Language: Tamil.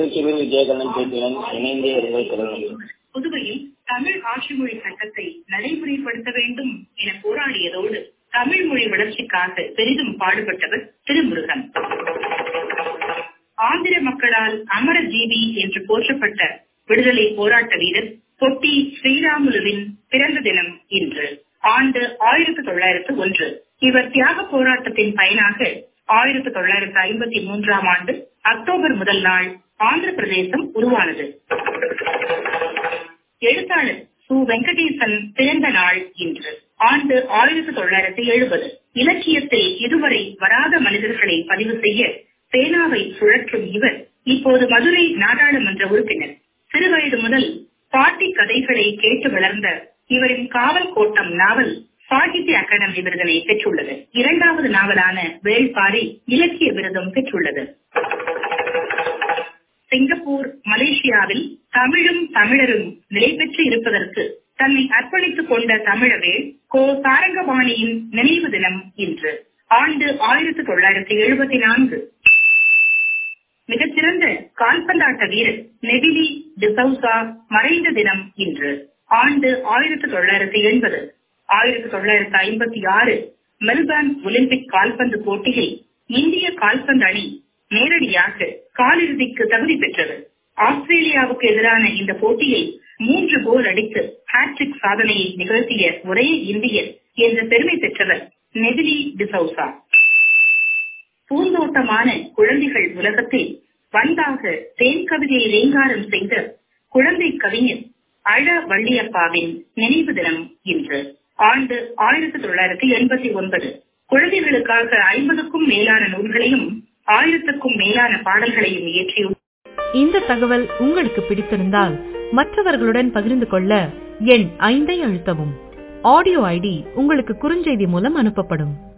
திருச்சியில் விஜயகண்ணன் பேசுகிறேன் இணைந்தே இருங்கள் தொடரும் புதுவையில் தமிழ் ஆட்சி மொழி சட்டத்தை நடைமுறைப்படுத்த வேண்டும் என போராடியதோடு தமிழ் மொழி வளர்ச்சிக்காக பெரிதும் பாடுபட்டவர் திருமுருகன் ஆந்திர மக்களால் அமர ஜீவி என்று போற்றப்பட்ட விடுதலை போராட்ட வீரர் பொட்டி ஸ்ரீராமுலுவின் பிறந்த தினம் இன்று ஆண்டு ஆயிரத்தி தொள்ளாயிரத்து ஒன்று இவர் தியாக போராட்டத்தின் பயனாக ஆயிரத்தி தொள்ளாயிரத்து ஐம்பத்தி மூன்றாம் ஆண்டு அக்டோபர் முதல் நாள் ஆந்திர பிரதேசம் உருவானது எழுத்தாளர் சு வெங்கடேசன் பிறந்த நாள் இன்று ஆண்டு ஆயிரத்தி தொள்ளாயிரத்தி எழுபது இலக்கியத்தில் இதுவரை வராத மனிதர்களை பதிவு செய்ய பேனாவை சுழற்றும் இவர் இப்போது மதுரை நாடாளுமன்ற உறுப்பினர் சிறுவயது முதல் பாட்டி கதைகளை கேட்டு வளர்ந்த இவரின் காவல் கோட்டம் நாவல் சாகித்ய அகாடமி விருதினை பெற்றுள்ளது இரண்டாவது நாவலான வேள்பாரி இலக்கிய விருதும் பெற்றுள்ளது சிங்கப்பூர் மலேசியாவில் தமிழும் தமிழரும் நிலை பெற்று இருப்பதற்கு தன்னை அர்ப்பணித்துக் கொண்ட தமிழவேள் கோ சாரங்கபாணியின் நினைவு தினம் இன்று ஆண்டு ஆயிரத்தி தொள்ளாயிரத்தி எழுபத்தி நான்கு மிகச்சிறந்த கால்பந்தாட்ட வீரர் நெவிலி டிசௌசா மறைந்த தினம் இன்று ஆண்டு ஆயிரத்தி தொள்ளாயிரத்தி எண்பது ஆயிரத்தி தொள்ளாயிரத்தி ஐம்பத்தி ஆறு மெல்பர்ன் ஒலிம்பிக் கால்பந்து போட்டியில் இந்திய கால்பந்து அணி நேரடியாக காலிறுதிக்கு தகுதி பெற்றது ஆஸ்திரேலியாவுக்கு எதிரான இந்த போட்டியில் மூன்று கோல் அடித்து ஹாட்ரிக் சாதனையை நிகழ்த்திய ஒரே இந்தியர் என்ற பெருமை பெற்றவர் நெவிலி டிசௌசா பூந்தோட்டமான குழந்தைகள் உலகத்தில் வந்தாக தேன் கவிதையை ரீங்காரம் செய்த குழந்தை கவிஞர் அழ வள்ளியப்பாவின் நினைவு தினம் இன்று ஆண்டு ஆயிரத்தி தொள்ளாயிரத்தி எண்பத்தி ஒன்பது குழந்தைகளுக்காக ஐம்பதுக்கும் மேலான நூல்களையும் ஆயிரத்துக்கும் மேலான பாடல்களையும் இயற்றியுள்ளார் இந்த தகவல் உங்களுக்கு பிடித்திருந்தால் மற்றவர்களுடன் பகிர்ந்து கொள்ள எண் ஐந்தை அழுத்தவும் ஆடியோ ஐடி உங்களுக்கு குறுஞ்செய்தி மூலம் அனுப்பப்படும்